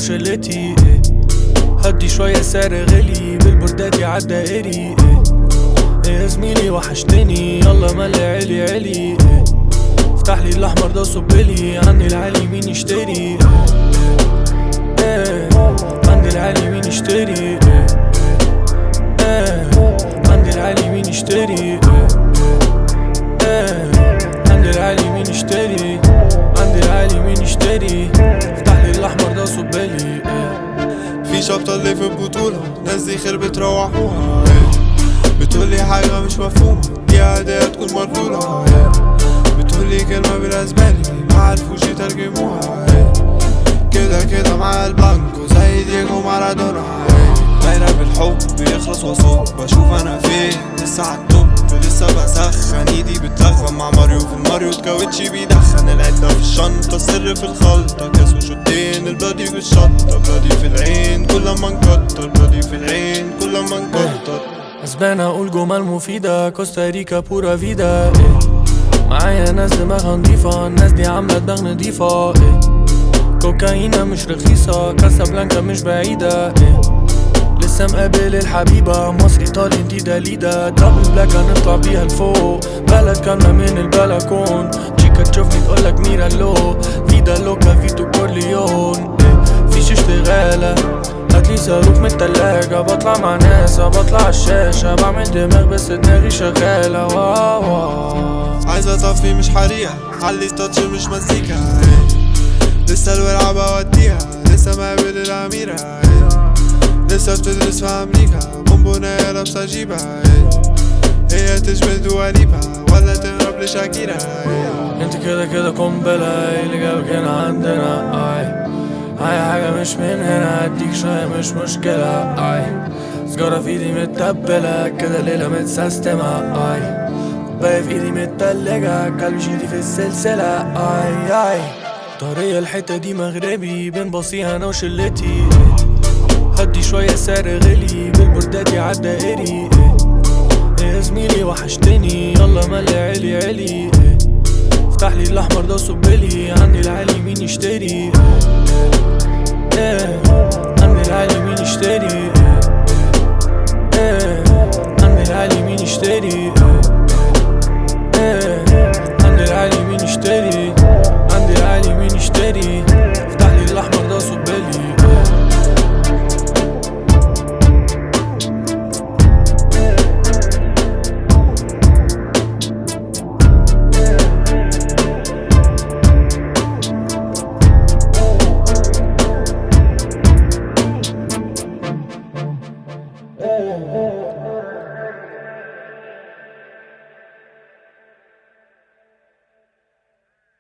وشلتي إيه. هدي شوية سعر غلي بالبردات يعدى دائري إيه. إيه يا زميلي وحشتني يلا ملي علي علي إيه. افتح لي الاحمر ده صبلي عندي العالي مين يشتري إيه. عندي العالي مين يشتري إيه. إيه. عندي العالي مين يشتري إيه. إيه. عندي العالي مين يشتري عندي العالي مين يشتري افتح لي الاحمر ده صبلي إيه. في شبطة اللي في البطولة ناس دي خير بتروحوها إيه. بتقولي حاجة مش مفهومة دي عادية تكون مرفوضة إيه. بتقولي كلمة بالاسباني ما عرفوش يترجموها إيه. كده كده مع البانكو زي دييجو مارادونا إيه. دايرة بالحب بيخلص وصوب بشوف انا فين لسه عالتوب لسه بسخن ايدي بتلغم مع ماريو في الماريو الكاوتشي بيدخن العدة في الشنطة السر في الخلطة كاس وشوتين البلادي في الشطة بلادي في العين كل ما نكتر بلادي في العين كل ما نكتر اسبان اقول جمل مفيدة كوستاريكا بورا فيدا إيه. معايا ناس دماغها نضيفة الناس دي عاملة دماغ نضيفة إيه. كوكايينا مش رخيصة كاسابلانكا مش بعيدة إيه. لسه مقابل الحبيبة مصر ايطالي دي داليدا دبل بلاك هنطلع بيها لفوق بلد كاملة من البلكون تشيكا تشوفني تقولك ميرا لو فيدا لوكا فيتو كورليون إيه. فيش اشتغالة هاتلي صاروخ من التلاجة بطلع مع ناس بطلع على الشاشة بعمل دماغ بس دماغي شغالة واو واو عايز اطفي مش حريقة علي تاتش مش مزيكا إيه. لسه الورعة بوديها لسه مقابل الأميرة إيه. لسه بتدرس في أمريكا بونبونية لابسة جيبة إيه. هي تشبه دواليبا ولا تهرب لشاكيرا إيه. انت كده كده قنبلة ايه اللي جابك هنا عندنا اي اي حاجة مش من هنا اديك شوية مش مشكلة اي سجارة في ايدي متبلة كده ليلة متسستمة اي كوباية في ايدي متلجة كلب شيدي في السلسلة اي اي طريقة الحتة دي مغربي بين بصيها انا وشلتي هدي شوية سعر غلي بالبردات يعدى دائري إيه يا زميلي وحشتني يلا ملي علي علي إيه. افتح لي الاحمر ده صبلي عندي العالي مين يشتري إيه. إيه.